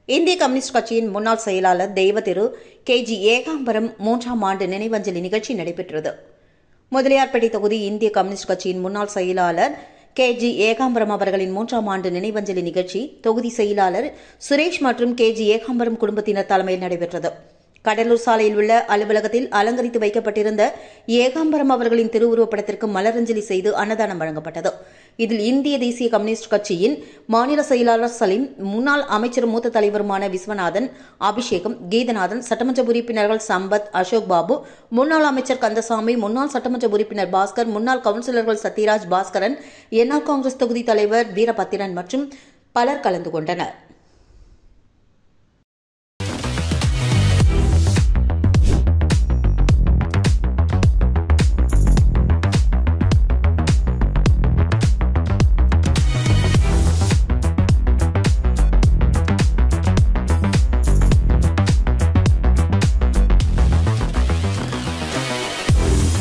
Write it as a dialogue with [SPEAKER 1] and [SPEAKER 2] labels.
[SPEAKER 1] இந்திய கம்யூனிஸ்ட் கட்சியின் முன்னாள் செயலாளர் தெய்வ திரு கே ஜி ஏகாம்பரம் மூன்றாம் ஆண்டு நினைவஞ்சலி நிகழ்ச்சி நடைபெற்றது முதலியார்பேட்டை தொகுதி இந்திய கம்யூனிஸ்ட் கட்சியின் முன்னாள் செயலாளர் கே ஜி ஏகாம்பரம் அவர்களின் மூன்றாம் ஆண்டு நினைவஞ்சலி நிகழ்ச்சி தொகுதி செயலாளர் சுரேஷ் மற்றும் கே ஜி ஏகாம்பரம் குடும்பத்தினர் தலைமையில் நடைபெற்றது கடலூர் சாலையில் உள்ள அலுவலகத்தில் அலங்கரித்து வைக்கப்பட்டிருந்த ஏகாம்பரம் அவர்களின் திருவுருவப்படத்திற்கு மலரஞ்சலி செய்து அன்னதானம் வழங்கப்பட்டது இதில் இந்திய தேசிய கம்யூனிஸ்ட் கட்சியின் மாநில செயலாளர் சலீம் முன்னாள் அமைச்சரும் மூத்த தலைவருமான விஸ்வநாதன் அபிஷேகம் கீதநாதன் சட்டமன்ற உறுப்பினர்கள் சம்பத் அசோக் பாபு முன்னாள் அமைச்சர் கந்தசாமி முன்னாள் சட்டமன்ற உறுப்பினர் பாஸ்கர் முன்னாள் கவுன்சிலர்கள் சத்யராஜ் பாஸ்கரன் என்ஆர் காங்கிரஸ் தொகுதி தலைவர் வீரபத்திரன் மற்றும் பலர் கலந்து கொண்டனர்